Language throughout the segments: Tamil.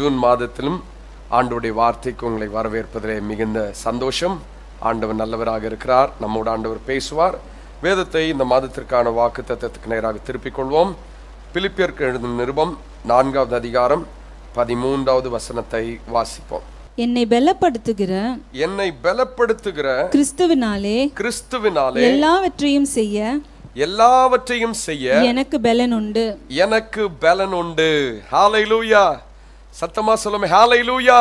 ஜூன் மாதத்திலும் ஆண்டவருடைய வார்த்தைக்கு உங்களை வரவேற்பதிலே மிகுந்த சந்தோஷம் ஆண்டவர் நல்லவராக இருக்கிறார் நம்மோடு ஆண்டவர் பேசுவார் வேதத்தை இந்த மாதத்திற்கான வாக்கு தத்துவத்துக்கு நேராக திருப்பிக் கொள்வோம் பிலிப்பியருக்கு எழுதும் நிருபம் நான்காவது அதிகாரம் பதிமூன்றாவது வசனத்தை வாசிப்போம் என்னை பெலப்படுத்துகிற என்னை பலப்படுத்துகிற கிறிஸ்துவினாலே கிறிஸ்துவினாலே எல்லாவற்றையும் செய்ய எல்லாவற்றையும் செய்ய எனக்கு பெலன் உண்டு எனக்கு பலன் உண்டு ஹalleluya சத்தமா சொல்லுமே ஹalleluya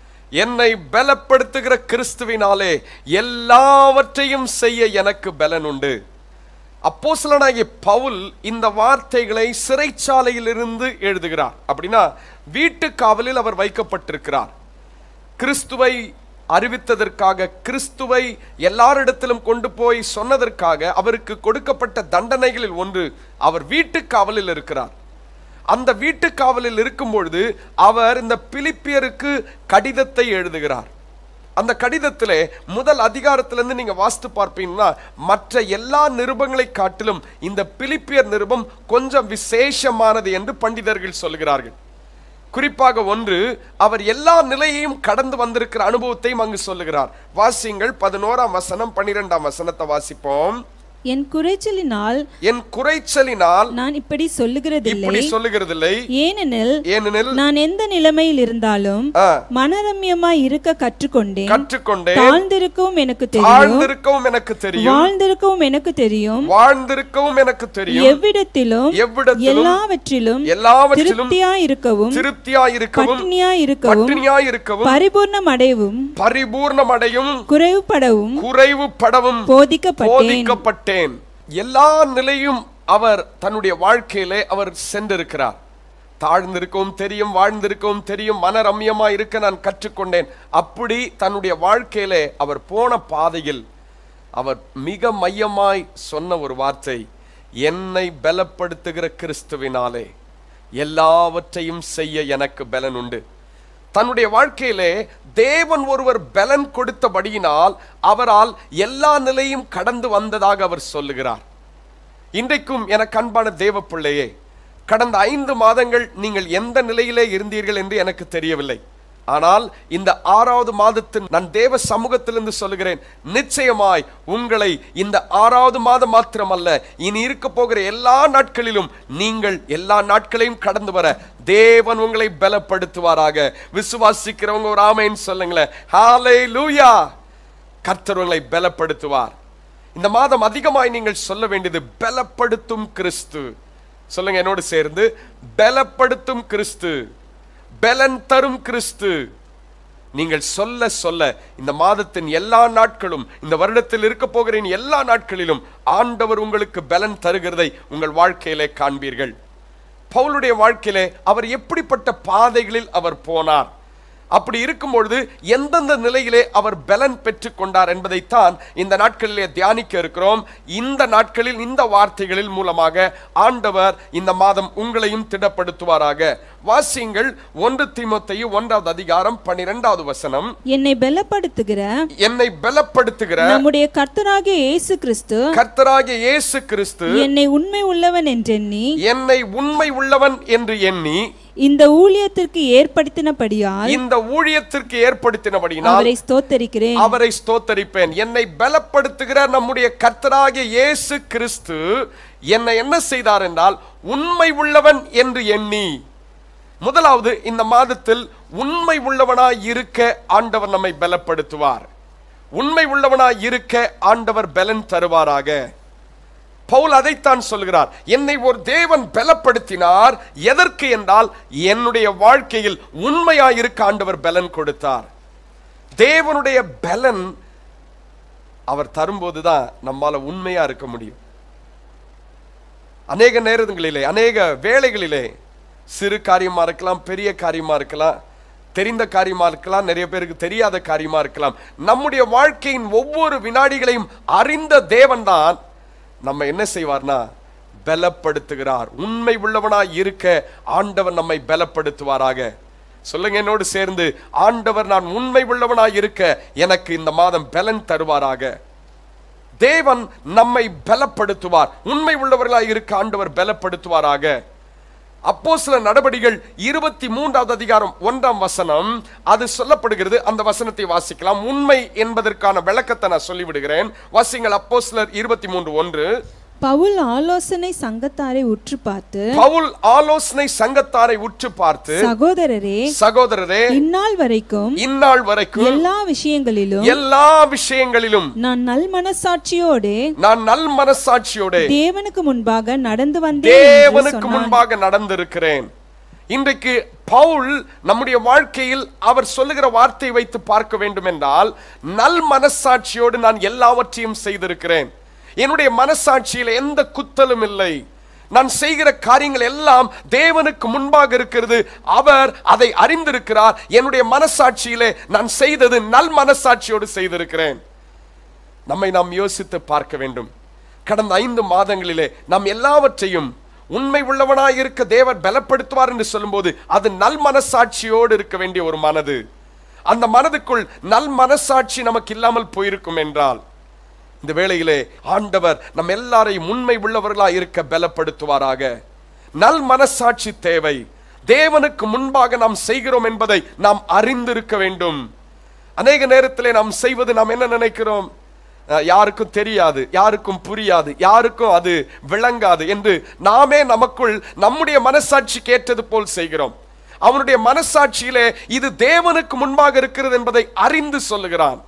என்னை பலப்படுத்துகிற கிறிஸ்துவினாலே எல்லாவற்றையும் செய்ய எனக்கு பலன் உண்டு அப்போஸ்தலனாகிய பவுல் இந்த வார்த்தைகளை சிறைச்சாலையிலிருந்து எழுதுகிறார் அப்படின்னா வீட்டு காவலில் அவர் வைக்கப்பட்டிருக்கிறார் கிறிஸ்துவை அறிவித்ததற்காக கிறிஸ்துவை எல்லாரிடத்திலும் கொண்டு போய் சொன்னதற்காக அவருக்கு கொடுக்கப்பட்ட தண்டனைகளில் ஒன்று அவர் வீட்டு காவலில் இருக்கிறார் அந்த வீட்டு காவலில் இருக்கும் பொழுது அவர் இந்த பிலிப்பியருக்கு கடிதத்தை எழுதுகிறார் அந்த கடிதத்திலே முதல் அதிகாரத்திலிருந்து நீங்க வாசித்து பார்ப்பீங்கன்னா மற்ற எல்லா நிருபங்களை காட்டிலும் இந்த பிலிப்பியர் நிருபம் கொஞ்சம் விசேஷமானது என்று பண்டிதர்கள் சொல்கிறார்கள் குறிப்பாக ஒன்று அவர் எல்லா நிலையையும் கடந்து வந்திருக்கிற அனுபவத்தையும் அங்கு சொல்லுகிறார் வாசிங்கள் பதினோராம் வசனம் பன்னிரெண்டாம் வசனத்தை வாசிப்போம் என் குறைச்சலினால் என் குறைச்சலினால் நான் இப்படி சொல்லுகிறதில்லை இப்படி சொல்லுகிறதில்லை ஏனெனில் ஏனெனில் நான் எந்த நிலைமையில் இருந்தாலும் ஆ, மனரம்யமாய் இருக்க கற்றுக்கொண்டேன் கற்றுக்கொண்டேன் தாழ்ந்திருக்கவும் எனக்கு தெரியும் வாழ்ந்திருக்கவும் எனக்கு தெரியும் வாழ்ந்திருக்கவும் எனக்கு தெரியும் வாழ்ந்திருக்கவும் எனக்கு தெரியும் எவ்விடத்திலும் எவ்விடத்திலும் எல்லாவற்றிலும் எல்லாவற்றிலும் திருப்தியாய் இருக்கவும் திருப்தியாய் இருக்கவும் பட்டினியாய் இருக்கவும் பட்டினியாய் இருக்கவும் பரிபூர்ணம் அடையவும் பரிபூர்ணமடையும் குறைவுபடவும் குறைவுபடவும் போதிக்கப்பட்டேன் போதிக்கப்பட்டேன் எல்லா நிலையும் அவர் தன்னுடைய வாழ்க்கையிலே அவர் சென்றிருக்கிறார் தாழ்ந்திருக்கவும் தெரியும் வாழ்ந்திருக்கவும் தெரியும் மனரம்யமா இருக்க நான் கற்றுக்கொண்டேன் அப்படி தன்னுடைய வாழ்க்கையிலே அவர் போன பாதையில் அவர் மிக மையமாய் சொன்ன ஒரு வார்த்தை என்னை பலப்படுத்துகிற கிறிஸ்துவினாலே எல்லாவற்றையும் செய்ய எனக்கு பலன் உண்டு தன்னுடைய வாழ்க்கையிலே தேவன் ஒருவர் பலன் கொடுத்தபடியினால் அவரால் எல்லா நிலையும் கடந்து வந்ததாக அவர் சொல்லுகிறார் இன்றைக்கும் எனக்கு அன்பான தேவ பிள்ளையே கடந்த ஐந்து மாதங்கள் நீங்கள் எந்த நிலையிலே இருந்தீர்கள் என்று எனக்கு தெரியவில்லை ஆனால் இந்த ஆறாவது மாதத்தின் நான் தேவ சமூகத்திலிருந்து சொல்லுகிறேன் நிச்சயமாய் உங்களை இந்த ஆறாவது மாதம் மாத்திரமல்ல இனி இருக்க போகிற எல்லா நாட்களிலும் நீங்கள் எல்லா நாட்களையும் கடந்து வர தேவன் உங்களை பலப்படுத்துவாராக விசுவாசிக்கிறவங்க ஒரு ஆமைன்னு சொல்லுங்களேன் ஹாலே லூயா கர்த்தர் உங்களை பலப்படுத்துவார் இந்த மாதம் அதிகமாய் நீங்கள் சொல்ல வேண்டியது பலப்படுத்தும் கிறிஸ்து சொல்லுங்க என்னோடு சேர்ந்து பலப்படுத்தும் கிறிஸ்து பலன் தரும் கிறிஸ்து நீங்கள் சொல்ல சொல்ல இந்த மாதத்தின் எல்லா நாட்களும் இந்த வருடத்தில் இருக்க போகிற இனி எல்லா நாட்களிலும் ஆண்டவர் உங்களுக்கு பலன் தருகிறதை உங்கள் வாழ்க்கையிலே காண்பீர்கள் பவுலுடைய வாழ்க்கையிலே அவர் எப்படிப்பட்ட பாதைகளில் அவர் போனார் அப்படி இருக்கும் பொழுது எந்தெந்த நிலையிலே அவர் பலன் பெற்றுக் கொண்டார் என்பதைத்தான் இந்த நாட்களிலே தியானிக்க இருக்கிறோம் இந்த நாட்களில் இந்த வார்த்தைகளில் மூலமாக ஆண்டவர் இந்த மாதம் உங்களையும் திடப்படுத்துவாராக வாசியுங்கள் ஒன்று தீமோத்தேயு ஒன்றாவது அதிகாரம் பன்னிரெண்டாவது வசனம் என்னை பலப்படுத்துகிற என்னை பலப்படுத்துகிற நம்முடைய கர்த்தராகிய இயேசு கிறிஸ்து கர்த்தராகிய இயேசு கிறிஸ்து என்னை உண்மை உள்ளவன் என்றெண்ணி என்னை உண்மை உள்ளவன் என்று எண்ணி இந்த ஊழியத்திற்கு ஏற்படுத்தினபடியால் இந்த ஊழியத்திற்கு ஏற்படுத்தினபடியினால் அவரை ஸ்தோத்தரிக்கிறேன் அவரை ஸ்தோத்தரிப்பேன் என்னை பலப்படுத்துகிற நம்முடைய கர்த்தராகிய இயேசு கிறிஸ்து என்னை என்ன செய்தார் என்றால் உண்மை உள்ளவன் என்று எண்ணி முதலாவது இந்த மாதத்தில் உண்மை உள்ளவனாய் இருக்க ஆண்டவர் நம்மை பலப்படுத்துவார் உண்மை உள்ளவனாய் இருக்க ஆண்டவர் பலன் தருவாராக பவுல் அதைத்தான் சொல்கிறார் என்னை ஒரு தேவன் பலப்படுத்தினார் எதற்கு என்றால் என்னுடைய வாழ்க்கையில் உண்மையாய் இருக்க ஆண்டவர் பலன் கொடுத்தார் தேவனுடைய பலன் அவர் தரும்போதுதான் நம்மால உண்மையா இருக்க முடியும் அநேக நேரங்களிலே அநேக வேளைகளிலே சிறு காரியமா இருக்கலாம் பெரிய காரியமா இருக்கலாம் தெரிந்த காரியமா இருக்கலாம் நிறைய பேருக்கு தெரியாத காரியமா இருக்கலாம் நம்முடைய வாழ்க்கையின் ஒவ்வொரு வினாடிகளையும் அறிந்த தேவன்தான் நம்ம என்ன செய்வார்னா பலப்படுத்துகிறார் உண்மை உள்ளவனாய் இருக்க ஆண்டவர் நம்மை பலப்படுத்துவாராக சொல்லுங்க என்னோடு சேர்ந்து ஆண்டவர் நான் உண்மை உள்ளவனாய் இருக்க எனக்கு இந்த மாதம் பலன் தருவாராக தேவன் நம்மை பலப்படுத்துவார் உண்மை உள்ளவர்களாய் இருக்க ஆண்டவர் பலப்படுத்துவாராக அப்போ சில நடவடிகள் இருபத்தி மூன்றாவது அதிகாரம் ஒன்றாம் வசனம் அது சொல்லப்படுகிறது அந்த வசனத்தை வாசிக்கலாம் உண்மை என்பதற்கான விளக்கத்தை நான் சொல்லிவிடுகிறேன் வாசிங்கள் அப்போ சிலர் இருபத்தி மூன்று ஒன்று பவுல் ஆலோசனை சங்கத்தாரை உற்று பார்த்து பவுல் ஆலோசனை சங்கத்தாரை உற்று பார்த்து சகோதரரே சகோதரரே இந்நாள் வரைக்கும் இந்நாள் வரைக்கும் எல்லா விஷயங்களிலும் எல்லா விஷயங்களிலும் நான் நல் மனசாட்சியோடு நான் நல் மனசாட்சியோட தேவனுக்கு முன்பாக நடந்து வந்தேன் என்று தேவனுக்கு சொன்னான். முன்பாக நடந்திருக்கிறேன் இன்றைக்கு பவுல் நம்முடைய வாழ்க்கையில் அவர் சொல்லுகிற வார்த்தை வைத்து பார்க்க வேண்டும் என்றால் நல் மனசாட்சியோடு நான் எல்லாவற்றையும் செய்திருக்கிறேன் என்னுடைய மனசாட்சியில் எந்த குத்தலும் இல்லை நான் செய்கிற காரியங்கள் எல்லாம் தேவனுக்கு முன்பாக இருக்கிறது அவர் அதை அறிந்திருக்கிறார் என்னுடைய மனசாட்சியிலே நான் செய்தது நல் மனசாட்சியோடு செய்திருக்கிறேன் நம்மை நாம் யோசித்து பார்க்க வேண்டும் கடந்த ஐந்து மாதங்களிலே நாம் எல்லாவற்றையும் உண்மை உள்ளவனாய் இருக்க தேவன் பலப்படுத்துவார் என்று சொல்லும்போது அது நல் மனசாட்சியோடு இருக்க வேண்டிய ஒரு மனது அந்த மனதுக்குள் நல் மனசாட்சி நமக்கு இல்லாமல் போயிருக்கும் என்றால் இந்த வேளையிலே ஆண்டவர் நம் எல்லாரையும் உண்மை உள்ளவர்களாய் இருக்க பலப்படுத்துவாராக நல் மனசாட்சி தேவை தேவனுக்கு முன்பாக நாம் செய்கிறோம் என்பதை நாம் அறிந்திருக்க வேண்டும் அநேக நேரத்திலே நாம் செய்வது நாம் என்ன நினைக்கிறோம் அஹ், யாருக்கும் தெரியாது யாருக்கும் புரியாது யாருக்கும் அது விளங்காது என்று நாமே நமக்குள் நம்முடைய மனசாட்சிக்கு ஏற்றது போல் செய்கிறோம் அவனுடைய மனசாட்சியிலே இது தேவனுக்கு முன்பாக இருக்கிறது என்பதை அறிந்து சொல்லுகிறான்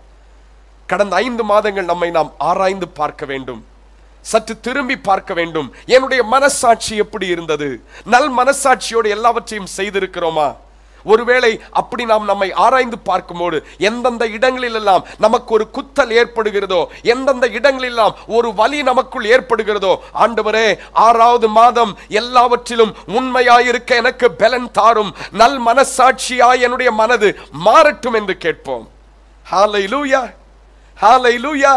கடந்த ஐந்து மாதங்கள் நம்மை நாம் ஆராய்ந்து பார்க்க வேண்டும் சற்று திரும்பி பார்க்க வேண்டும் என்னுடைய மனசாட்சி எப்படி இருந்தது நல் மனசாட்சியோடு எல்லாவற்றையும் செய்திருக்கிறோமா ஒருவேளை அப்படி நாம் நம்மை ஆராய்ந்து பார்க்கும்போது எந்தெந்த இடங்களிலெல்லாம் நமக்கு ஒரு குத்தல் ஏற்படுகிறதோ எந்தெந்த இடங்களிலெல்லாம் ஒரு வலி நமக்குள் ஏற்படுகிறதோ ஆண்டவரே ஆறாவது மாதம் எல்லாவற்றிலும் உண்மையாயிருக்க எனக்கு பலன் தாரும் நல் மனசாட்சியாய் என்னுடைய மனது மாறட்டும் என்று கேட்போம் ஹalleluya ஹalleluya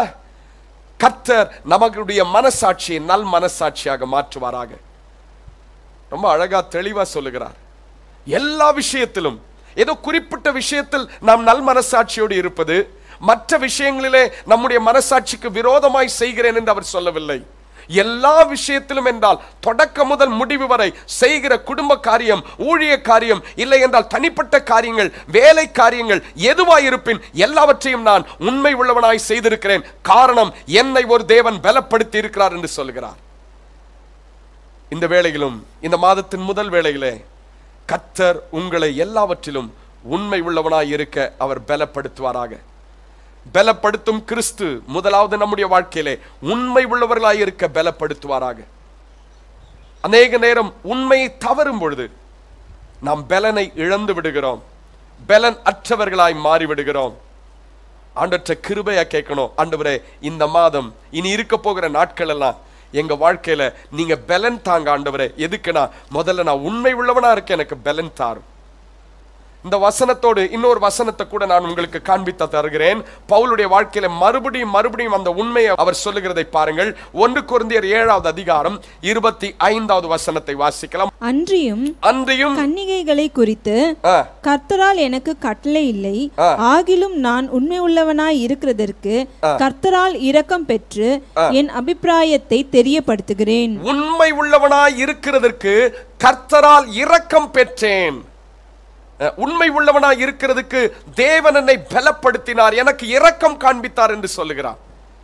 கர்த்தர் நமக்குடைய மனசாட்சியை நல் மனசாட்சியாக மாற்றுவாராக ரொம்ப அழகா தெளிவா சொல்லுகிறார் எல்லா விஷயத்திலும் ஏதோ குறிப்பிட்ட விஷயத்தில் நாம் நல் மனசாட்சியோடு இருப்பது மற்ற விஷயங்களிலே நம்முடைய மனசாட்சிக்கு விரோதமாய் செய்கிறேன் என்று அவர் சொல்லவில்லை எல்லா விஷயத்திலும் என்றால் தொடக்க முதல் முடிவு வரை செய்கிற குடும்ப காரியம் ஊழிய காரியம் இல்லை என்றால் தனிப்பட்ட காரியங்கள் வேலை காரியங்கள் எதுவாயிருப்பின் எல்லாவற்றையும் நான் உண்மை உள்ளவனாய் செய்திருக்கிறேன் காரணம் என்னை ஒரு தேவன் பலப்படுத்தி இருக்கிறார் என்று சொல்கிறார் இந்த வேளையிலும் இந்த மாதத்தின் முதல் வேளையிலே கத்தர் உங்களை எல்லாவற்றிலும் உண்மை உள்ளவனாய் இருக்க அவர் பலப்படுத்துவாராக பலப்படுத்தும் கிறிஸ்து முதலாவது நம்முடைய வாழ்க்கையிலே உண்மை உள்ளவர்களாய் இருக்க பலப்படுத்துவாராக அநேக நேரம் உண்மையை தவறும் பொழுது நாம் பலனை இழந்து விடுகிறோம் பலன் அற்றவர்களாய் மாறி விடுகிறோம் ஆண்டற்ற கிருபையா கேட்கணும் ஆண்டவரே இந்த மாதம் இனி இருக்க போகிற நாட்கள் எல்லாம் எங்க வாழ்க்கையில நீங்க பலன் தாங்க ஆண்டவரே எதுக்குன்னா முதல்ல நான் உண்மை உள்ளவனா இருக்க எனக்கு பலன் தாரும் இந்த வசனத்தோடு இன்னொரு வசனத்தை கூட நான் உங்களுக்கு காண்பித்து தருகிறேன் பவுலுடைய வாழ்க்கையில மறுபடியும் மறுபடியும் அந்த உண்மையை அவர் சொல்லுகிறதை பாருங்கள் ஒன்று குருந்தியர் ஏழாவது அதிகாரம் இருபத்தி ஐந்தாவது வசனத்தை வாசிக்கலாம் அன்றியும் அன்றியும் கன்னிகைகளை குறித்து ஆ, கர்த்தரால் எனக்கு கட்டளை இல்லை ஆ. ஆகிலும் நான் உண்மை உள்ளவனாய் இருக்கிறதற்கு கர்த்தரால் இரக்கம் பெற்று என் அபிப்பிராயத்தை தெரியப்படுத்துகிறேன் உண்மை உள்ளவனாய் இருக்கிறதற்கு கர்த்தரால் இரக்கம் பெற்றேன் அஹ், உண்மை உள்ளவனாய் இருக்கிறதுக்கு தேவன் என்னை பலப்படுத்தினார் எனக்கு இரக்கம் காண்பித்தார் என்று சொல்லுகிறார்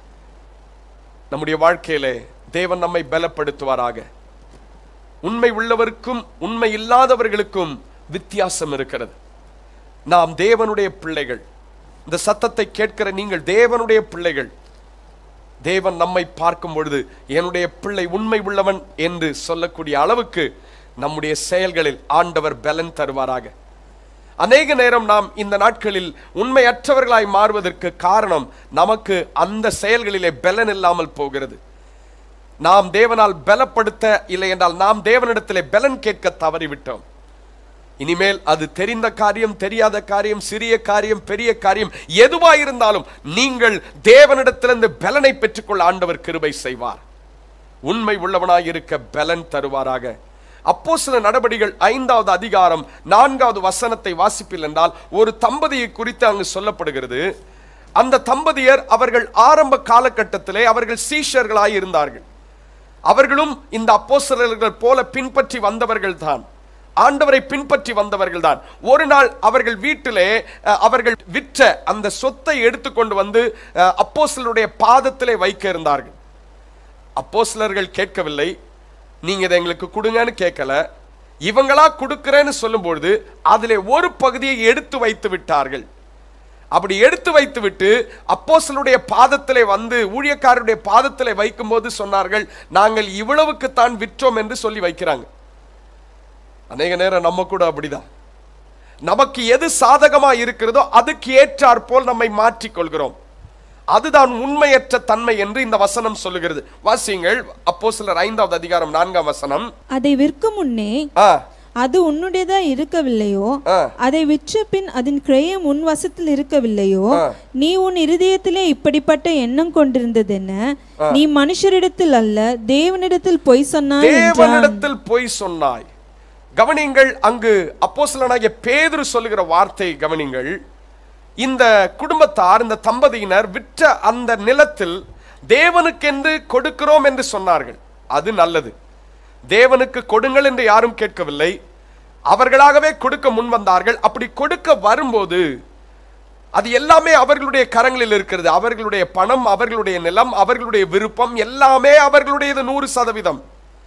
நம்முடைய வாழ்க்கையிலே தேவன் நம்மை பலப்படுத்துவாராக உண்மை உள்ளவருக்கும் உண்மை இல்லாதவர்களுக்கும் வித்தியாசம் இருக்கிறது நாம் தேவனுடைய பிள்ளைகள் இந்த சத்தத்தை கேட்கிற நீங்கள் தேவனுடைய பிள்ளைகள் தேவன் நம்மை பார்க்கும் பொழுது என்னுடைய பிள்ளை உண்மை உள்ளவன் என்று சொல்லக்கூடிய அளவுக்கு நம்முடைய செயல்களில் ஆண்டவர் பலன் தருவாராக அநேக நேரம் நாம் இந்த நாட்களில் உண்மையற்றவர்களாய் மாறுவதற்கு காரணம் நமக்கு அந்த செயல்களிலே பலன் இல்லாமல் போகிறது நாம் தேவனால் பலப்படுத்த இல்லை என்றால் நாம் தேவனிடத்திலே பலன் கேட்க தவறிவிட்டோம் இனிமேல் அது தெரிந்த காரியம் தெரியாத காரியம் சிறிய காரியம் பெரிய காரியம் எதுவாயிருந்தாலும் நீங்கள் தேவனிடத்திலிருந்து பலனை பெற்றுக்கொள்ள ஆண்டவர் கிருபை செய்வார் உண்மை உள்ளவனாய் இருக்க பலன் தருவாராக அப்போ சில நடபடிகள் ஐந்தாவது அதிகாரம் நான்காவது வசனத்தை வாசிப்பில் என்றால் ஒரு தம்பதியை குறித்து அங்கு சொல்லப்படுகிறது அந்த தம்பதியர் அவர்கள் ஆரம்ப காலகட்டத்திலே அவர்கள் சீஷர்களாய் இருந்தார்கள் அவர்களும் இந்த அப்போஸ்தலர்கள் போல பின்பற்றி வந்தவர்கள் தான் ஆண்டவரை பின்பற்றி வந்தவர்கள் தான் ஒரு நாள் அவர்கள் வீட்டிலே அஹ், அவர்கள் விற்ற அந்த சொத்தை எடுத்துக்கொண்டு வந்து அஹ், அப்போஸ்தலருடைய பாதத்திலே வைக்க இருந்தார்கள் அப்போஸ்தலர்கள் கேட்கவில்லை நீங்க இதை எங்களுக்கு கொடுங்கன்னு கேட்கல இவங்களா கொடுக்கிறேன்னு சொல்லும்பொழுது அதிலே ஒரு பகுதியை எடுத்து வைத்து விட்டார்கள் அப்படி எடுத்து வைத்து விட்டு அப்போஸ்தலருடைய பாதத்திலே வந்து ஊழியக்காரருடைய பாதத்திலே வைக்கும்போது சொன்னார்கள் நாங்கள் இவ்வளவுக்கு தான் விற்றோம் என்று சொல்லி வைக்கிறாங்க அநேக நேரம் நம்ம கூட அப்படிதான் நமக்கு எது சாதகமா இருக்கிறதோ அதுக்கு ஏற்றாற் போல் நம்மை மாற்றிக் கொள்கிறோம் அதுதான் உண்மையற்ற தன்மை என்று இந்த வசனம் சொல்லுகிறது வாசியுங்கள் அப்போ சிலர் ஐந்தாவது அதிகாரம் நான்காம் வசனம் அதை விற்கும் முன்னே ஆ அது உன்னுடையதா இருக்கவில்லையோ ஆ. அதை விற்ற பின் அதன் கிரயம் உன் வசத்தில் இருக்கவில்லையோ ஆ. நீ உன் இருதயத்திலே இப்படிப்பட்ட எண்ணம் கொண்டிருந்ததென்ன நீ மனுஷரிடத்தில் அல்ல தேவனிடத்தில் பொய் சொன்னாய் என்றான் தேவனிடத்தில் பொய் சொன்னாய் கவனிங்கள் அங்கு அப்போஸ்தலனாகிய பேதுரு சொல்லுகிற வார்த்தை கவனிங்கள் இந்த குடும்பத்தார் இந்த தம்பதியினர் விற்ற அந்த நிலத்தில் தேவனுக்கென்று கொடுக்கிறோம் என்று சொன்னார்கள் அது நல்லது தேவனுக்கு கொடுங்கள் என்று யாரும் கேட்கவில்லை அவர்களாகவே கொடுக்க முன் வந்தார்கள் அப்படி கொடுக்க வரும்போது அது எல்லாமே அவர்களுடைய கரங்களில் இருக்கிறது அவர்களுடைய பணம் அவர்களுடைய நிலம் அவர்களுடைய விருப்பம் எல்லாமே அவர்களுடையது நூறு சதவீதம்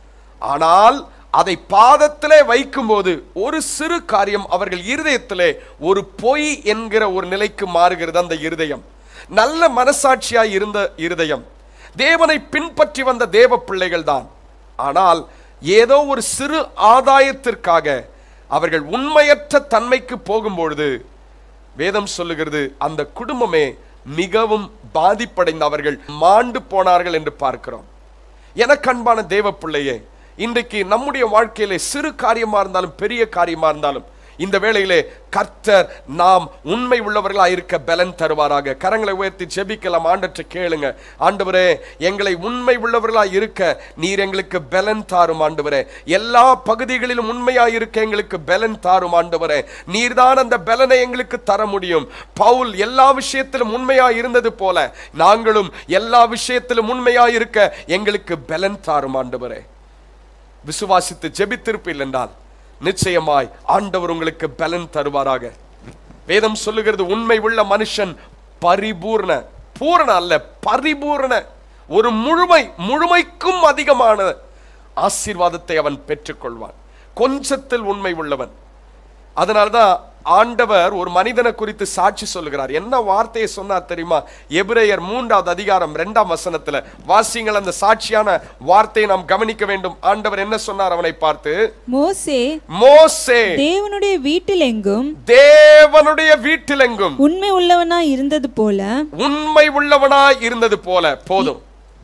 ஆனால் அதை பாதத்திலே வைக்கும்போது ஒரு சிறு காரியம் அவர்கள் இருதயத்திலே ஒரு பொய் என்கிற ஒரு நிலைக்கு மாறுகிறது அந்த இருதயம் நல்ல மனசாட்சியாய் இருந்த இருதயம் தேவனை பின்பற்றி வந்த தேவ பிள்ளைகள் தான் ஆனால் ஏதோ ஒரு சிறு ஆதாயத்திற்காக அவர்கள் உண்மையற்ற தன்மைக்கு போகும்பொழுது வேதம் சொல்லுகிறது அந்த குடும்பமே மிகவும் பாதிப்படைந்த அவர்கள் மாண்டு போனார்கள் என்று பார்க்கிறோம் எனக்கு அன்பான தேவ பிள்ளையே இன்றைக்கு நம்முடைய வாழ்க்கையிலே சிறு காரியமா இருந்தாலும் பெரிய காரியமா இருந்தாலும் இந்த வேளையிலே கர்த்தர் நாம் உண்மை உள்ளவர்களா இருக்க பலன் தருவாராக கரங்களை உயர்த்தி ஜெபிக்கலாம் ஆண்டற்ற கேளுங்க ஆண்டவரே எங்களை உண்மை உள்ளவர்களா இருக்க நீர் எங்களுக்கு பலன் தாரும் ஆண்டவரே எல்லா பகுதிகளிலும் உண்மையா இருக்க எங்களுக்கு பலன் தாரும் ஆண்டவரே நீர்தான் அந்த பலனை எங்களுக்கு தர முடியும் பவுல் எல்லா விஷயத்திலும் உண்மையா இருந்தது போல நாங்களும் எல்லா விஷயத்திலும் உண்மையா இருக்க எங்களுக்கு பலன் தாரும் ஆண்டவரே விசுவாசித்து ஜெபித்திருப்பீர்கள் என்றால் நிச்சயமாய் ஆண்டவர் உங்களுக்கு பலன் தருவாராக வேதம் சொல்லுகிறது உண்மை உள்ள மனுஷன் பரிபூர்ண பூரண அல்ல பரிபூர்ண ஒரு முழுமை முழுமைக்கும் அதிகமான ஆசீர்வாதத்தை அவன் பெற்றுக்கொள்வான் கொஞ்சத்தில் உண்மை உள்ளவன் அதனால்தான் ஆண்டவர் ஒரு மனிதனை குறித்து சாட்சி சொல்லுகிறார் என்ன வார்த்தையை சொன்னார் தெரியுமா எபிரேயர் மூன்றாவது அதிகாரம் இரண்டாம் வசனத்துல வாசிங்கள் அந்த சாட்சியான வார்த்தையை நாம் கவனிக்க வேண்டும் ஆண்டவர் என்ன சொன்னார் அவனை பார்த்து மோசே மோசே தேவனுடைய வீட்டில் எங்கும் தேவனுடைய வீட்டிலெங்கும் உண்மை உள்ளவனாய் இருந்தது போல உண்மை உள்ளவனாய் இருந்தது போல போதும்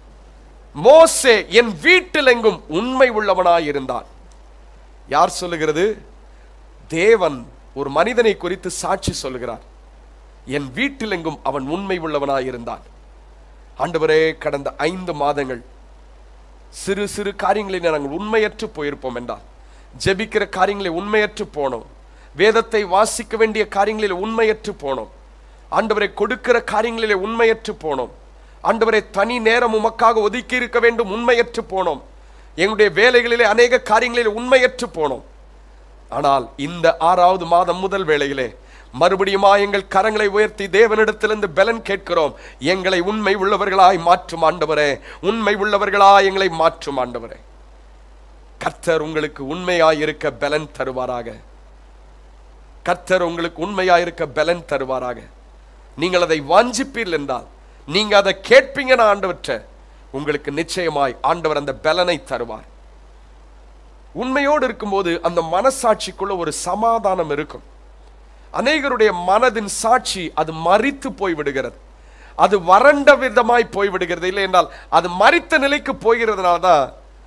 மோசே என் வீட்டிலெங்கும் உண்மை உள்ளவனாய் இருந்தான் யார் சொல்லுகிறது தேவன் ஒரு மனிதனை குறித்து சாட்சி சொல்லுகிறார் என் வீட்டிலெங்கும் அவன் உண்மை உள்ளவனாய் இருந்தான் ஆண்டவரே கடந்த ஐந்து மாதங்கள் சிறு சிறு காரியங்களில் நாங்கள் உண்மையற்று போயிருப்போம் என்றால் ஜெபிக்கிற காரியங்களை உண்மையற்று போனோம் வேதத்தை வாசிக்க வேண்டிய காரியங்களில் உண்மையற்று போனோம் ஆண்டவரை கொடுக்கிற காரியங்களிலே உண்மையற்று போனோம் ஆண்டவரை தனி நேரம் உமக்காக ஒதுக்கி இருக்க வேண்டும் உண்மையற்று போனோம் எங்களுடைய வேலைகளிலே அநேக காரியங்களில் உண்மையற்று போனோம் ஆனால் இந்த ஆறாவது மாதம் முதல் வேளையிலே மறுபடியுமா எங்கள் கரங்களை உயர்த்தி தேவனிடத்திலிருந்து பலன் கேட்கிறோம் எங்களை உண்மை உள்ளவர்களாய் மாற்றும் ஆண்டவரே உண்மை உள்ளவர்களாய் எங்களை மாற்றும் ஆண்டவரே கர்த்தர் உங்களுக்கு உண்மையாய் இருக்க பலன் தருவாராக கர்த்தர் உங்களுக்கு உண்மையாய் இருக்க பலன் தருவாராக நீங்கள் அதை வாஞ்சிப்பீர்கள் என்றால் நீங்க அதை கேட்பீங்கன்னு ஆண்டவற்ற உங்களுக்கு நிச்சயமாய் ஆண்டவர் அந்த பலனை தருவார் உண்மையோடு இருக்கும்போது அந்த மனசாட்சிக்குள்ள ஒரு சமாதானம் இருக்கும் அநேகருடைய மனதின் சாட்சி அது மறித்து போய் விடுகிறது அது வறண்ட விதமாய் போய் விடுகிறது இல்லை என்றால் அது மறித்த நிலைக்கு போகிறதுனால தான்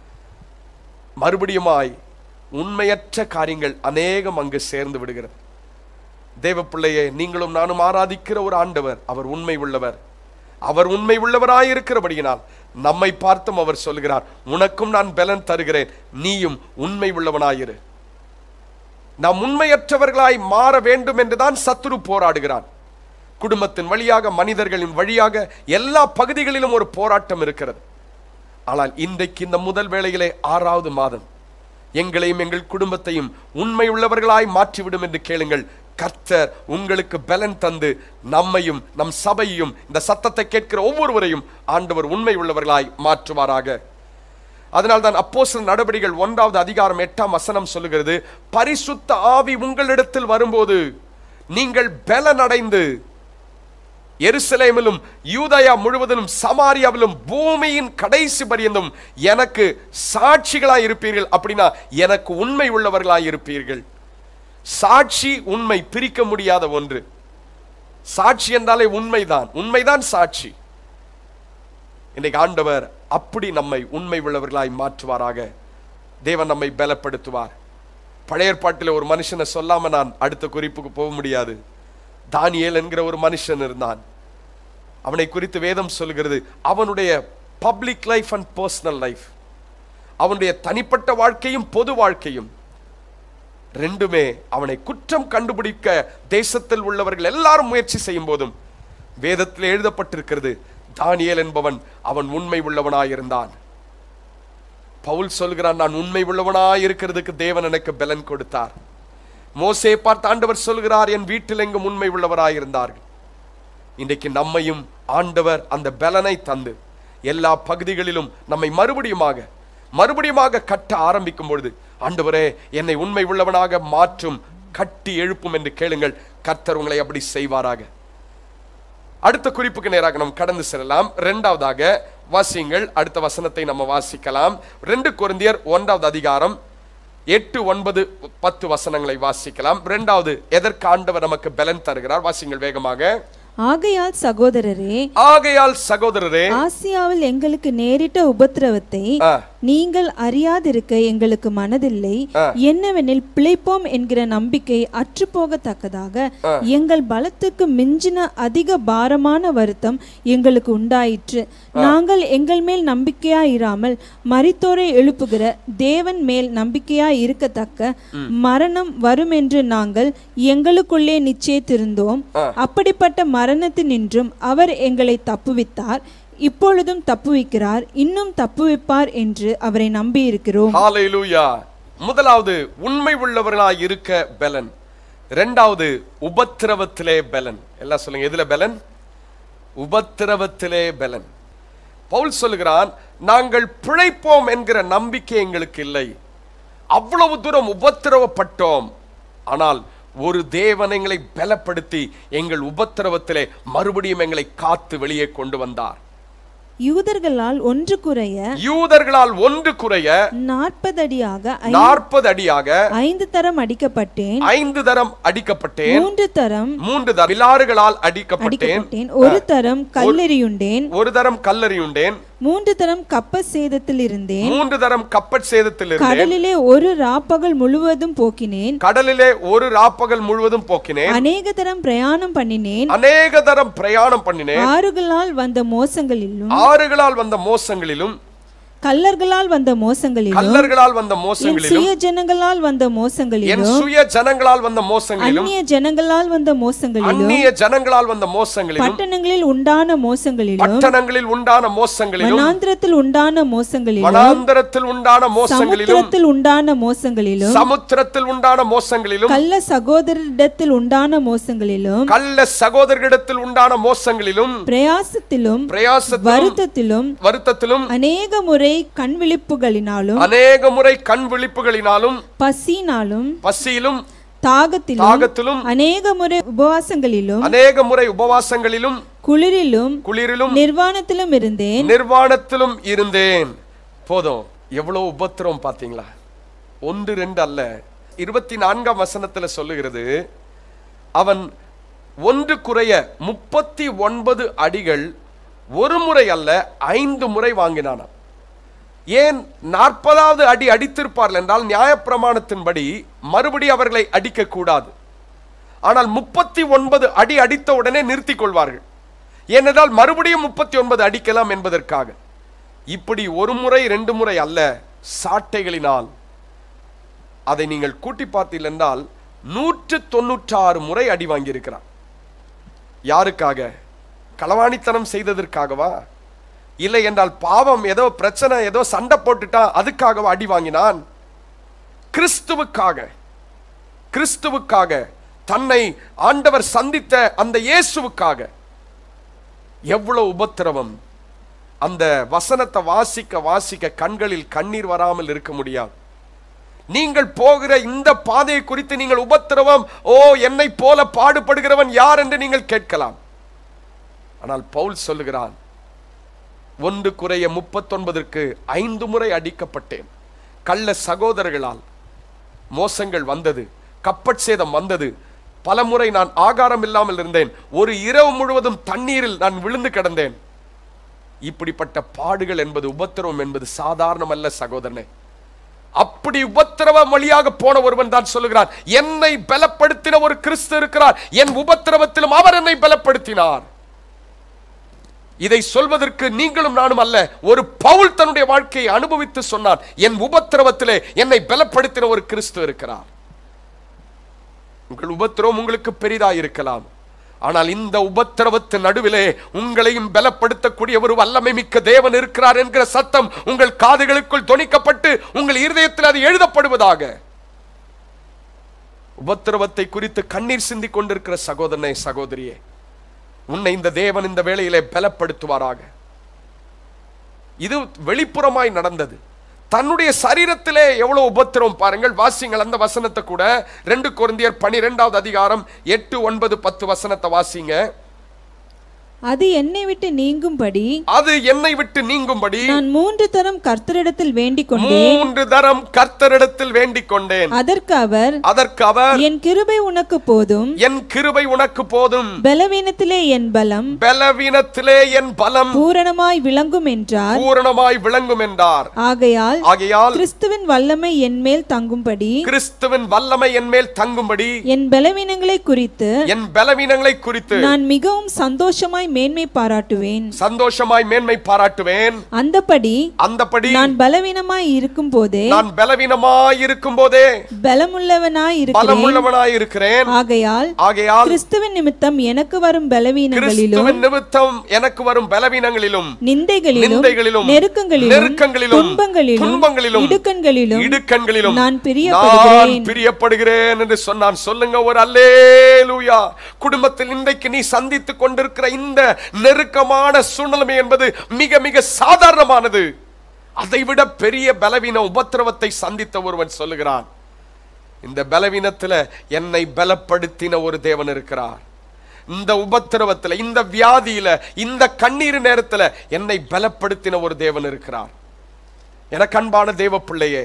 மறுபடியுமாய் உண்மையற்ற காரியங்கள் அநேகம் அங்கு சேர்ந்து விடுகிறது தேவ பிள்ளையே நீங்களும் நானும் ஆராதிக்கிற ஒரு ஆண்டவர் அவர் உண்மை உள்ளவர் அவர் உண்மை உள்ளவராய் இருக்கிறபடியினால் நம்மை பார்த்தும் அவர் சொல்கிறார் உனக்கும் நான் பலன் தருகிறேன் நீயும் உண்மை உள்ளவனாயிரு நாம் உண்மையற்றவர்களாய் மாற வேண்டும் என்றுதான் சத்துரு போராடுகிறான் குடும்பத்தின் வழியாக மனிதர்களின் வழியாக எல்லா பகுதிகளிலும் ஒரு போராட்டம் இருக்கிறது ஆனால் இன்றைக்கு இந்த முதல் வேளையிலே ஆறாவது மாதம் எங்களையும் எங்கள் குடும்பத்தையும் உண்மை உள்ளவர்களாய் மாற்றிவிடும் என்று கேளுங்கள் கர்த்தர் உங்களுக்கு பலன் தந்து நம்மையும் நம் சபையையும் இந்த சத்தத்தை கேட்கிற ஒவ்வொருவரையும் ஆண்டவர் உண்மை உள்ளவர்களாய் மாற்றுவாராக அதனால்தான் அப்போஸ்தலர் நடவடிக்கைகள் ஒன்றாவது அதிகாரம் எட்டாம் வசனம் சொல்லுகிறது பரிசுத்த ஆவி உங்களிடத்தில் வரும்போது நீங்கள் பலன் அடைந்து எருசலேமிலும் யூதயா முழுவதிலும் சமாரியாவிலும் பூமியின் கடைசி பரியந்தம் எனக்கு சாட்சிகளாய் இருப்பீர்கள் அப்படின்னா எனக்கு உண்மை உள்ளவர்களாய் இருப்பீர்கள் சாட்சி உண்மை பிரிக்க முடியாத ஒன்று சாட்சி என்றாலே உண்மைதான் உண்மைதான் சாட்சி இன்றைக்கு ஆண்டவர் அப்படி நம்மை உண்மை உள்ளவர்களாய் மாற்றுவாராக தேவன் நம்மை பலப்படுத்துவார் பழைய ஏற்பாட்டில் ஒரு மனுஷனை சொல்லாம நான் அடுத்த குறிப்புக்கு போக முடியாது தானியேல் என்கிற ஒரு மனுஷன் இருந்தான் அவனை குறித்து வேதம் சொல்கிறது அவனுடைய public life and personal life அவனுடைய தனிப்பட்ட வாழ்க்கையும் பொது வாழ்க்கையும் ரெண்டுமே அவனை குற்றம் கண்டுபிடிக்க தேசத்தில் உள்ளவர்கள் எல்லாரும் முயற்சி செய்யும் போதும் வேதத்தில் எழுதப்பட்டிருக்கிறது தானியேல் என்பவன் அவன் உண்மை உள்ளவனாயிருந்தான் பவுல் சொல்கிறான் நான் உண்மை உள்ளவனாய் இருக்கிறதுக்கு தேவன் எனக்கு பலன் கொடுத்தார் மோசே பார்த்து ஆண்டவர் சொல்கிறார் என் வீட்டில் எங்கும் உண்மை உள்ளவராயிருந்தார்கள் இன்றைக்கு நம்மையும் ஆண்டவர் அந்த பலனை தந்து எல்லா பகுதிகளிலும் நம்மை மறுபடியுமாக மறுபடியுமாக கட்ட ஆரம்பிக்கும் பொழுது ஆண்டவரே என்னை உண்மை உள்ளவனாக மாற்றும் கட்டி எழுப்பும் என்று கேளுங்கள் கர்த்தர் உங்களை அப்படி செய்வாராக அடுத்த குறிப்புக்கு நேராக நாம் கடந்து செல்லலாம் இரண்டாவதாக வாசியுங்கள் அடுத்த வசனத்தை நம்ம வாசிக்கலாம் ரெண்டு கொரிந்தியர் ஒன்றாவது அதிகாரம் எட்டு ஒன்பது பத்து வசனங்களை வாசிக்கலாம் இரண்டாவது எதற்கு ஆண்டவர் நமக்கு பலன் தருகிறார் வாசிங்கள் வேகமாக ஆகையால் சகோதரரே ஆகையால் சகோதரரே ஆசியாவில் எங்களுக்கு நேரிட்ட உபத்திரவத்தை ஆ, நீங்கள் அறியாதிருக்க எங்களுக்கு மனதில்லை என்னவெனில் பிழைப்போம் என்கிற நம்பிக்கை அற்றுப்போகத்தக்கதாக எங்கள் பலத்துக்கு மிஞ்சின அதிக பாரமான வருத்தம் எங்களுக்கு உண்டாயிற்று நாங்கள் எங்கள் மேல் நம்பிக்கையாயிராமல் மரித்தோரை எழுப்புகிற தேவன் மேல் நம்பிக்கையாய் இருக்கத்தக்க மரணம் வரும் என்று நாங்கள் எங்களுக்குள்ளே நிச்சயித்திருந்தோம் அப்படிப்பட்ட மரணத்தினின்றும் அவர் எங்களை தப்புவித்தார் இப்பொழுதும் தப்புவிக்கிறார் இன்னும் தப்புவிப்பார் என்று அவரை நம்பியிருக்கிறோம் ஹalleluya முதலாவது உண்மை உள்ளவர்களாய் இருக்க பலன் இரண்டாவது உபத்திரவத்திலே பலன் எல்லாம் சொல்லுங்க எதுல பலன் உபத்திரவத்திலே பலன் பவுல் சொல்லுகிறான் நாங்கள் பிழைப்போம் என்கிற நம்பிக்கை எங்களுக்கு இல்லை அவ்வளவு தூரம் உபத்திரவப்பட்டோம் ஆனால் ஒரு தேவன் எங்களை பலப்படுத்தி எங்கள் உபத்திரவத்திலே மறுபடியும் எங்களை காத்து வெளியே கொண்டு வந்தார் யூதர்களால் ஒன்று குறைய யூதர்களால் ஒன்று குறைய நாற்பது அடியாக ஐ- நாற்பது அடியாக ஐந்து தரம் அடிக்கப்பட்டேன் ஐந்து தரம் அடிக்கப்பட்டேன் மூன்று தரம் மூன்று தரம் விலாறுகளால் அடிக்கப்பட்டேன் அடிக்கப்பட்டேன் ஒரு தரம் கல்லெறியுண்டேன் ஒரு தரம் கல்லறியுண்டேன் மூன்று தரம் கப்ப சேதத்தில் இருந்தேன் மூன்று தரம் கப்பட் சேதத்தில் இருந்தேன் கடலிலே ஒரு ராப்பகல் முழுவதும் போக்கினேன் கடலிலே ஒரு ராப்பகல் முழுவதும் போக்கினேன் அநேக தரம் பிரயாணம் பண்ணினேன் அநேக தரம் பிரயாணம் பண்ணினேன் ஆறுகளால் வந்த மோசங்களிலும் ஆறுகளால் வந்த மோசங்களிலும் கல்லர்களால் வந்த மோசங்களிலும் கல்லர்களால் வந்த என் மோசங்களிலும் சுய ஜனங்களால் வந்த என் மோசங்களிலும் சுய ஜனங்களால் வந்த மோசங்களிலும் அந்நிய ஜனங்களால் வந்த மோசங்களிலும் அந்நிய ஜனங்களால் வந்த மோசங்களிலும் பட்டணங்களில் உண்டான மோசங்களிலும் பட்டணங்களில் உண்டான மோசங்களிலும் வனாந்திரத்தில் உண்டான மோசங்களிலும் வனாந்தரத்தில் உண்டான மோசங்களிலும் சமுத்திரத்தில் உண்டான மோசங்களிலும் சமுத்திரத்தில் உண்டான மோசங்களிலும் கள்ள சகோதரரிடத்தில் உண்டான மோசங்களிலும் கள்ள சகோதரர்களிடத்தில் உண்டான மோசங்களிலும் பிரயாசத்திலும் பிரயாசத்திலும் வருத்தத்திலும் வருத்தத்திலும் அநேக முறை கண் விழிப்புகளினாலும் அநேக முறை கண் விழிப்புகளினாலும் பசினாலும் பசியிலும் தாகத்திலும் தாகத்திலும் அநேக முறை உபவாசங்களிலும் அநேக முறை உபவாசங்களிலும் குளிரிலும் குளிரிலும் நிர்வாணத்திலும் இருந்தேன் நிர்வாணத்திலும் இருந்தேன் போதும் எவ்வளவு உபத்திரம் பாத்தீங்களா ஒன்று ரெண்டு அல்ல இருபத்தி நான்காம் வசனத்துல சொல்லுகிறது அவன் ஒன்று குறைய முப்பத்தி ஒன்பது அடிகள் ஒரு முறை அல்ல ஐந்து முறை வாங்கினானாம் ஏன் நாற்பதாவது அடி அடித்திருப்பார்கள் என்றால் நியாயப்பிரமாணத்தின்படி மறுபடி அவர்களை அடிக்க கூடாது ஆனால் முப்பத்தி ஒன்பது அடி அடித்த உடனே நிறுத்திக் கொள்வார்கள் ஏனென்றால் மறுபடியும் முப்பத்தி ஒன்பது அடிக்கலாம் என்பதற்காக இப்படி ஒரு முறை ரெண்டு முறை அல்ல சாட்டைகளினால் அதை நீங்கள் கூட்டி பார்த்தீர்கள் என்றால் நூற்று தொண்ணூற்றாறு முறை அடி வாங்கியிருக்கிறான் யாருக்காக களவாணித்தனம் செய்ததற்காகவா இல்லை என்றால் பாவம் ஏதோ பிரச்சனை ஏதோ சண்டை போட்டுட்டா அதுக்காக அடி வாங்கினான் கிறிஸ்துவுக்காக கிறிஸ்துவுக்காக தன்னை ஆண்டவர் சந்தித்த அந்த இயேசுவுக்காக எவ்வளவு உபத்திரவம் அந்த வசனத்தை வாசிக்க வாசிக்க கண்களில் கண்ணீர் வராமல் இருக்க முடியாது நீங்கள் போகிற இந்த பாதையை குறித்து நீங்கள் உபத்திரவம் ஓ என்னை போல பாடுபடுகிறவன் யார் என்று நீங்கள் கேட்கலாம் ஆனால் பவுல் சொல்லுகிறான் ஒன்று குறைய முப்பத்தொன்பதற்கு ஐந்து முறை அடிக்கப்பட்டேன் கள்ள சகோதரர்களால் மோசங்கள் வந்தது கப்பட் சேதம் வந்தது பலமுறை நான் ஆகாரம் இல்லாமல் இருந்தேன் ஒரு இரவு முழுவதும் தண்ணீரில் நான் விழுந்து கிடந்தேன் இப்படிப்பட்ட பாடுகள் என்பது உபத்திரவம் என்பது சாதாரணமல்ல சகோதரனே அப்படி உபத்திரவம் வழியாக போன ஒருவன் தான் சொல்லுகிறான் என்னை பலப்படுத்தின ஒரு கிறிஸ்து இருக்கிறார் என் உபத்திரவத்திலும் அவர் என்னை பலப்படுத்தினார் இதை சொல்வதற்கு நீங்களும் நானும் அல்ல ஒரு பவுல் தன்னுடைய வாழ்க்கையை அனுபவித்து சொன்னான் என் உபத்திரவத்திலே என்னை பலப்படுத்தின ஒரு கிறிஸ்து இருக்கிறார் உங்கள் உபத்திரவம் உங்களுக்கு பெரிதாய் இருக்கலாம் ஆனால் இந்த உபத்திரவத்து நடுவிலே உங்களையும் பலப்படுத்தக்கூடிய ஒரு வல்லமை மிக்க தேவன் இருக்கிறார் என்கிற சத்தம் உங்கள் காதுகளுக்குள் தொனிக்கப்பட்டு உங்கள் இருதயத்தில் அது எழுதப்படுவதாக உபத்திரவத்தை குறித்து கண்ணீர் சிந்திக் கொண்டிருக்கிற சகோதரனே சகோதரியே உன்னை இந்த தேவன் இந்த வேளையிலே பலப்படுத்துவாராக இது வெளிப்புறமாய் நடந்தது தன்னுடைய சரீரத்திலே எவ்வளவு உபத்திரம் பாருங்கள் வாசிங்கள் அந்த வசனத்தை கூட ரெண்டு கொரிந்தியர் பனிரெண்டாவது அதிகாரம் எட்டு ஒன்பது பத்து வசனத்தை வாசிங்க அது என்னை விட்டு நீங்கும்படி அது என்னை விட்டு நீங்கும்படி நான் மூன்று தரம் கர்த்தரிடத்தில் வேண்டிக் கொண்டேன் மூன்று தரம் கர்த்தரிடத்தில் வேண்டிக் கொண்டேன் அதற்கு அவர் அதற்கு அவர் என் கிருபை உனக்கு போதும் என் கிருபை உனக்கு போதும் பலவீனத்திலே என் பலம் பலவீனத்திலே என் பலம் பூரணமாய் விளங்கும் என்றார் பூரணமாய் விளங்கும் என்றார் ஆகையால் ஆகையால் கிறிஸ்துவின் வல்லமை என் மேல் தங்கும்படி கிறிஸ்துவின் வல்லமை என் மேல் தங்கும்படி என் பலவீனங்களை குறித்து என் பலவீனங்களை குறித்து நான் மிகவும் சந்தோஷமாய் மேன்மை பாராட்டுவேன் சந்தோஷமாய் மேன்மை பாராட்டுவேன் அந்தபடி அந்தபடி நான் பலவீனமாய் இருக்கும் போதே நான் பலவீனமாய் இருக்கும் போதே பலமுள்ளவனாய் இருக்கிறேன் பலமுள்ளவனாய் இருக்கிறேன் ஆகையால் ஆகையால் கிறிஸ்துவின் நிமித்தம் எனக்கு வரும் பலவீனங்களிலும் கிறிஸ்துவின் நிமித்தம் எனக்கு வரும் பலவீனங்களிலும் நிந்தைகளிலும் நிந்தைகளிலும் நெருக்கங்களிலும் நெருக்கங்களிலும் துன்பங்களிலும் துன்பங்களிலும் இடுக்கண்களிலும் இடுக்கண்களிலும் நான் நான் பிரியப்படுகிறேன் பிரியப்படுகிறேன் என்று சொன்னான் சொல்லுங்க ஒரு அல்லேலூயா குடும்பத்தில் இன்றைக்கு நீ சந்தித்துக் கொண்டிருக்கிற இந்த நெருக்கமான சூழ்நிலைமை என்பது மிக மிக சாதாரணமானது அதைவிட பெரிய பலவீன உபத்திரவத்தை சந்தித்த ஒருவன் சொல்லுகிறான் இந்த பலவீனத்துல என்னை பலப்படுத்தின ஒரு தேவன் இருக்கிறார் இந்த உபத்திரவத்துல இந்த வியாதியில இந்த கண்ணீர் நேரத்துல என்னை பலப்படுத்தின ஒரு தேவன் இருக்கிறார் எனக்கு அன்பான தேவ பிள்ளையே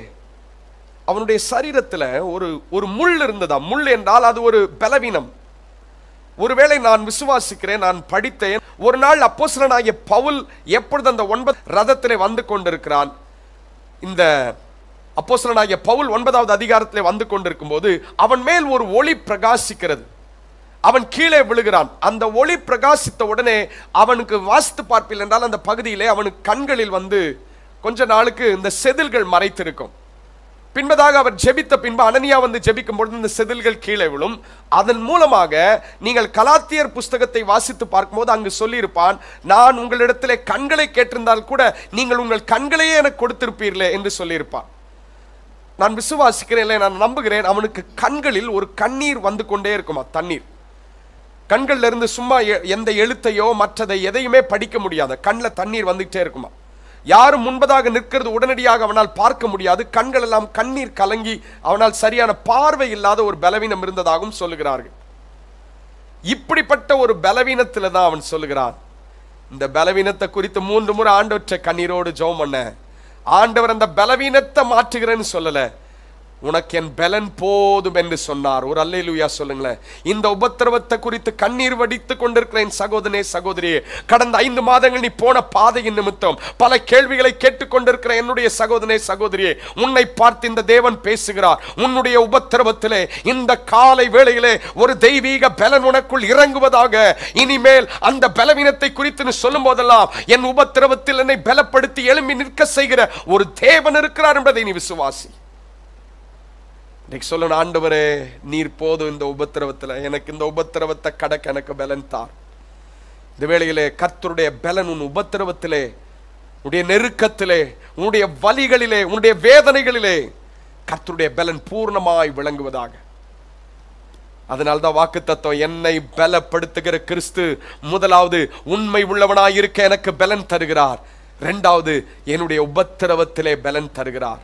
அவனுடைய சரீரத்துல ஒரு ஒரு முள் இருந்ததா முள் என்றால் அது ஒரு பலவீனம் ஒருவேளை நான் விசுவாசிக்கிறேன் நான் படித்தேன் ஒரு நாள் அப்போஸ்தலனாகிய பவுல் எப்பொழுது அந்த ஒன்பது ரதத்திலே வந்து கொண்டிருக்கிறான் இந்த அப்போஸ்தலனாகிய பவுல் ஒன்பதாவது அதிகாரத்திலே வந்து கொண்டிருக்கும் போது அவன் மேல் ஒரு ஒளி பிரகாசிக்கிறது அவன் கீழே விழுகிறான் அந்த ஒளி பிரகாசித்த உடனே அவனுக்கு வாசித்து பார்ப்பில் என்றால் அந்த பகுதியிலே அவனுக்கு கண்களில் வந்து கொஞ்ச நாளுக்கு இந்த செதில்கள் மறைத்திருக்கும் பின்பதாக அவர் ஜெபித்த பின்பு அனனியா வந்து ஜெபிக்கும் பொழுது இந்த செதில்கள் கீழே விழும் அதன் மூலமாக நீங்கள் கலாத்தியர் புஸ்தகத்தை வாசித்து பார்க்கும்போது அங்கு சொல்லியிருப்பான் நான் உங்களிடத்திலே கண்களை கேட்டிருந்தால் கூட நீங்கள் உங்கள் கண்களையே எனக்கு கொடுத்திருப்பீர்களே என்று சொல்லியிருப்பான் நான் விசுவாசிக்கிறேன் இல்லை நான் நம்புகிறேன் அவனுக்கு கண்களில் ஒரு கண்ணீர் வந்து கொண்டே இருக்குமா தண்ணீர் கண்கள்ல இருந்து சும்மா எ- எந்த எழுத்தையோ மற்றதை எதையுமே படிக்க முடியாது கண்ணில் தண்ணீர் வந்துகிட்டே இருக்குமா யாரும் முன்பதாக நிற்கிறது உடனடியாக அவனால் பார்க்க முடியாது கண்கள் எல்லாம் கண்ணீர் கலங்கி அவனால் சரியான பார்வை இல்லாத ஒரு பலவீனம் இருந்ததாகவும் சொல்லுகிறார்கள் இப்படிப்பட்ட ஒரு பலவீனத்துல தான் அவன் சொல்லுகிறான் இந்த பலவீனத்தை குறித்து மூன்று முறை ஆண்டவற்றை கண்ணீரோடு ஜெபம் பண்ண ஆண்டவர் அந்த பலவீனத்தை மாற்றுகிறேன்னு சொல்லல உனக்கு என் பலன் போதும் என்று சொன்னார் ஒரு அல்லேலூயா சொல்லுங்களேன் இந்த உபத்திரவத்தை குறித்து கண்ணீர் வடித்து கொண்டிருக்கிற என் சகோதரனே சகோதரியே கடந்த ஐந்து மாதங்கள் நீ போன பாதையின் நிமித்தம் பல கேள்விகளை கேட்டுக்கொண்டிருக்கிற என்னுடைய சகோதரனே சகோதரியே உன்னை பார்த்து இந்த தேவன் பேசுகிறார் உன்னுடைய உபத்திரவத்திலே இந்த காலை வேளையிலே ஒரு தெய்வீக பலன் உனக்குள் இறங்குவதாக இனிமேல் அந்த பலவீனத்தை குறித்து நீ சொல்லும் போதெல்லாம் என் உபத்திரவத்தில் என்னை பலப்படுத்தி எழும்பி நிற்க செய்கிற ஒரு தேவன் இருக்கிறார் என்பதை நீ விசுவாசி இன்னைக்கு சொல்லணும் ஆண்டவரே நீர் போதும் இந்த உபத்திரவத்துல எனக்கு இந்த உபத்திரவத்தை கடக்க எனக்கு பலன் தார் இந்த வேளையிலே கர்த்தருடைய பலன் உன் உபத்திரவத்திலே உன்னுடைய நெருக்கத்திலே உன்னுடைய வலிகளிலே உன்னுடைய வேதனைகளிலே கர்த்தருடைய பலன் பூர்ணமாய் விளங்குவதாக அதனால்தான் வாக்கு தத்துவம் என்னை பலப்படுத்துகிற கிறிஸ்து முதலாவது உண்மை உள்ளவனாய் இருக்க எனக்கு பலன் தருகிறார் இரண்டாவது என்னுடைய உபத்திரவத்திலே பலன் தருகிறார்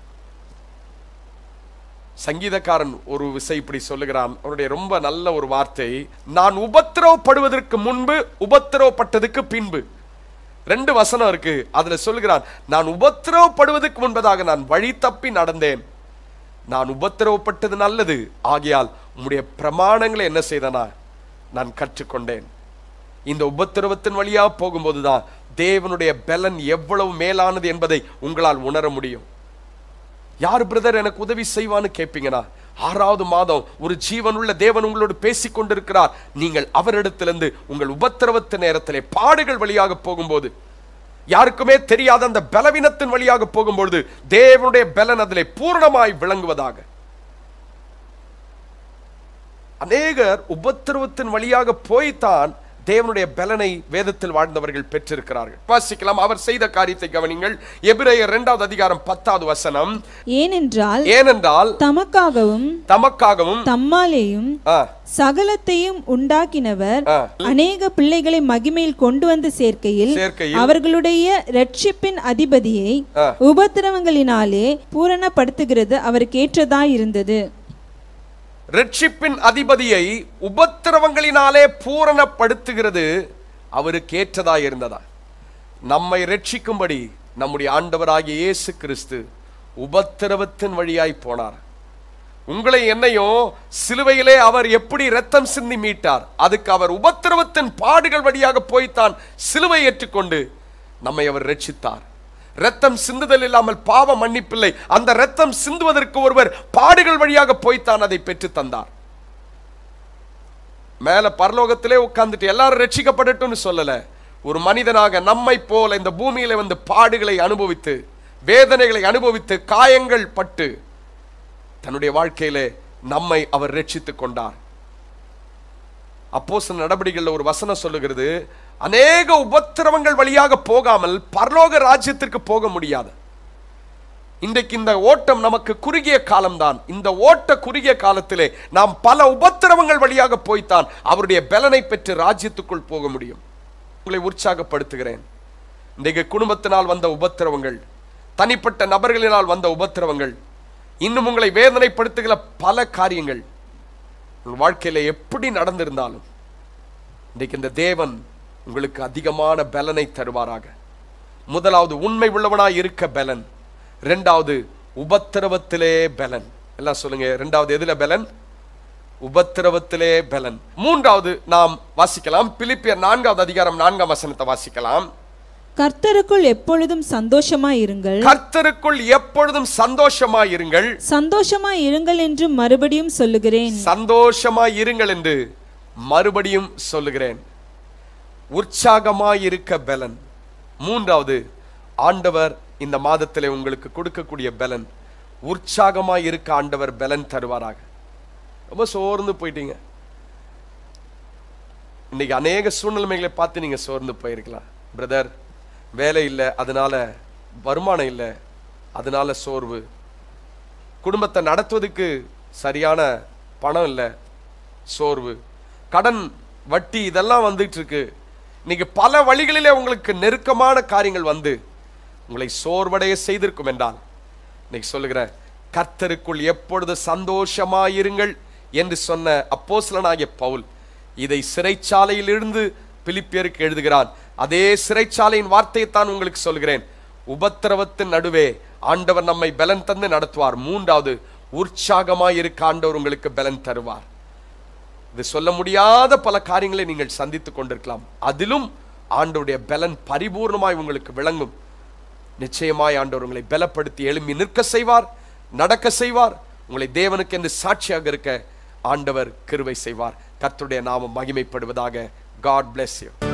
சங்கீதக்காரன் ஒரு விசை இப்படி சொல்லுகிறான் அவருடைய ரொம்ப நல்ல ஒரு வார்த்தை நான் உபத்திரவப்படுவதற்கு முன்பு உபத்திரவப்பட்டதுக்கு பின்பு ரெண்டு வசனம் இருக்கு அதுல சொல்லுகிறான் நான் உபத்திரவப்படுவதற்கு முன்பதாக நான் வழி தப்பி நடந்தேன் நான் உபத்திரவப்பட்டது நல்லது ஆகையால் உம்முடைய பிரமாணங்களை என்ன செய்தனா நான் கற்றுக்கொண்டேன் இந்த உபத்திரவத்தின் வழியா போகும்போதுதான் தேவனுடைய பலன் எவ்வளவு மேலானது என்பதை உங்களால் உணர முடியும் யார் பிரதர் எனக்கு உதவி செய்வான்னு கேட்பீங்கனா ஆறாவது மாதம் ஒரு ஜீவனுள்ள தேவன் உங்களோடு பேசிக் கொண்டிருக்கிறார் நீங்கள் அவரிடத்திலிருந்து உங்கள் உபத்திரவத்து நேரத்திலே பாடுகள் வழியாக போகும்போது யாருக்குமே தெரியாத அந்த பலவீனத்தின் வழியாக போகும்பொழுது தேவனுடைய பலன் அதிலே பூர்ணமாய் விளங்குவதாக அநேகர் உபத்திரவத்தின் வழியாக போய்த்தான் தேவனுடைய பலனை வேதத்தில் வாழ்ந்தவர்கள் பெற்றிருக்கிறார்கள் வாசிக்கலாம் அவர் செய்த காரியத்தை கவனிங்கள் எபிரேயர் இரண்டாவது அதிகாரம் பத்தாவது வசனம் ஏனென்றால் ஏனென்றால் தமக்காகவும் தமக்காகவும் தம்மாலேயும் ஆ, சகலத்தையும் உண்டாக்கினவர் ஆ. அநேக பிள்ளைகளை மகிமையில் கொண்டு வந்து சேர்க்கையில் சேர்க்கையில் அவர்களுடைய ரட்சிப்பின் அதிபதியை ஆ. உபத்திரவங்களினாலே பூரணப்படுத்துகிறது அவருக்கு ஏற்றதாயிருந்தது ரட்சிப்பின் அதிபதியை உபத்திரவங்களினாலே பூரணப்படுத்துகிறது அவருக்கு ஏற்றதா இருந்ததா நம்மை ரட்சிக்கும்படி நம்முடைய ஆண்டவராகிய இயேசு கிறிஸ்து உபத்திரவத்தின் வழியாய் போனார் உங்களை என்னையும் சிலுவையிலே அவர் எப்படி ரத்தம் சிந்தி மீட்டார் அதுக்கு அவர் உபத்திரவத்தின் பாடுகள் வழியாக போய்த்தான் சிலுவை ஏற்றுக்கொண்டு நம்மை அவர் ரட்சித்தார் ரத்தம் சிந்துதல் இல்லாமல் பாவ மன்னிப்பில்லை அந்த ரத்தம் சிந்துவதற்கு ஒருவர் பாடுகள் வழியாக போய்த்தான் அதை பெற்று தந்தார் மேல பரலோகத்திலே உட்கார்ந்துட்டு எல்லாரும் ரட்சிக்கப்படட்டும்னு சொல்லல ஒரு மனிதனாக நம்மை போல இந்த பூமியில வந்து பாடுகளை அனுபவித்து வேதனைகளை அனுபவித்து காயங்கள் பட்டு தன்னுடைய வாழ்க்கையிலே நம்மை அவர் ரட்சித்துக் கொண்டார் அப்போஸ் நடவடிக்கைகளில் ஒரு வசனம் சொல்லுகிறது அநேக உபத்திரவங்கள் வழியாக போகாமல் பரலோக ராஜ்யத்திற்கு போக முடியாது இன்றைக்கு இந்த ஓட்டம் நமக்கு குறுகிய காலம்தான் இந்த ஓட்ட குறுகிய காலத்திலே நாம் பல உபத்திரவங்கள் வழியாக போய்த்தான் அவருடைய பலனை பெற்று ராஜ்யத்துக்குள் போக முடியும் உங்களை உற்சாகப்படுத்துகிறேன் இன்றைக்கு குடும்பத்தினால் வந்த உபத்திரவங்கள் தனிப்பட்ட நபர்களினால் வந்த உபத்திரவங்கள் இன்னும் உங்களை வேதனைப்படுத்துகிற பல காரியங்கள் உங்கள் வாழ்க்கையில எப்படி நடந்திருந்தாலும் இன்றைக்கு இந்த தேவன் உங்களுக்கு அதிகமான பலனை தருவாராக முதலாவது உண்மை உள்ளவனாய் இருக்க பலன் இரண்டாவது உபத்திரவத்திலே பலன் எல்லாம் சொல்லுங்க இரண்டாவது எதுல பலன் உபத்திரவத்திலே பலன் மூன்றாவது நாம் வாசிக்கலாம் பிலிப்பியர் நான்காவது அதிகாரம் நான்காம் வசனத்தை வாசிக்கலாம் கர்த்தருக்குள் எப்பொழுதும் சந்தோஷமாய் இருங்கள் கர்த்தருக்குள் எப்பொழுதும் சந்தோஷமாய் இருங்கள் சந்தோஷமாய் இருங்கள் என்று மறுபடியும் சொல்லுகிறேன் சந்தோஷமாய் இருங்கள் என்று மறுபடியும் சொல்லுகிறேன் உற்சாகமாய் இருக்க பலன் மூன்றாவது ஆண்டவர் இந்த மாதத்திலே உங்களுக்கு கொடுக்கக்கூடிய பலன் உற்சாகமாய் இருக்க ஆண்டவர் பலன் தருவாராக ரொம்ப சோர்ந்து போயிட்டீங்க இன்னைக்கு அநேக சூழ்நிலைமைகளை பார்த்து நீங்க சோர்ந்து போயிருக்கலாம் பிரதர் வேலை இல்லை அதனால வருமானம் இல்லை அதனால சோர்வு குடும்பத்தை நடத்துவதற்கு சரியான பணம் இல்லை சோர்வு கடன் வட்டி இதெல்லாம் வந்துட்டு இருக்கு இன்னைக்கு பல வழிகளிலே உங்களுக்கு நெருக்கமான காரியங்கள் வந்து உங்களை சோர்வடைய செய்திருக்கும் என்றால் இன்னைக்கு சொல்லுகிறேன் கர்த்தருக்குள் எப்பொழுது சந்தோஷமாயிருங்கள் என்று சொன்ன அப்போஸ்தலனாகிய பவுல் இதை சிறைச்சாலையில் இருந்து பிலிப்பியருக்கு எழுதுகிறான் அதே சிறைச்சாலையின் வார்த்தையைத்தான் உங்களுக்கு சொல்கிறேன் உபத்திரவத்தின் நடுவே ஆண்டவர் நம்மை பலன் தந்து நடத்துவார் மூன்றாவது உற்சாகமாய் இருக்க ஆண்டவர் உங்களுக்கு பலன் தருவார் இது சொல்ல முடியாத பல காரியங்களை நீங்கள் சந்தித்துக் கொண்டிருக்கலாம் அதிலும் ஆண்டவருடைய பலன் பரிபூர்ணமாய் உங்களுக்கு விளங்கும் நிச்சயமாய் ஆண்டவர் உங்களை பலப்படுத்தி எழும்பி நிற்க செய்வார் நடக்க செய்வார் உங்களை தேவனுக்கு என்று சாட்சியாக இருக்க ஆண்டவர் கிருபை செய்வார் கர்த்தருடைய நாமம் மகிமைப்படுவதாக காட் bless you